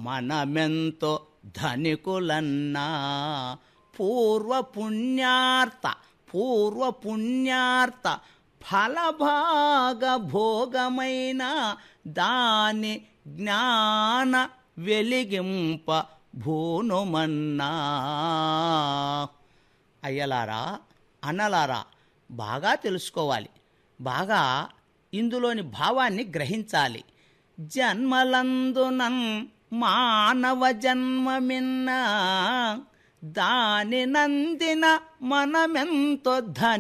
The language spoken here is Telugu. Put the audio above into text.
మనమెంతో ధనికులన్నా పూర్వ పుణ్యార్త పూర్వ పుణ్యార్త ఫలభాగ భోగమైన దాని జ్ఞాన వెలిగింప భూనుమన్నా అయ్యలారా అన్నలారా బాగా తెలుసుకోవాలి బాగా ఇందులోని భావాన్ని గ్రహించాలి జన్మలందునన్ మానవ జన్మమిన్న దాని నందిన మనమెంతో ధని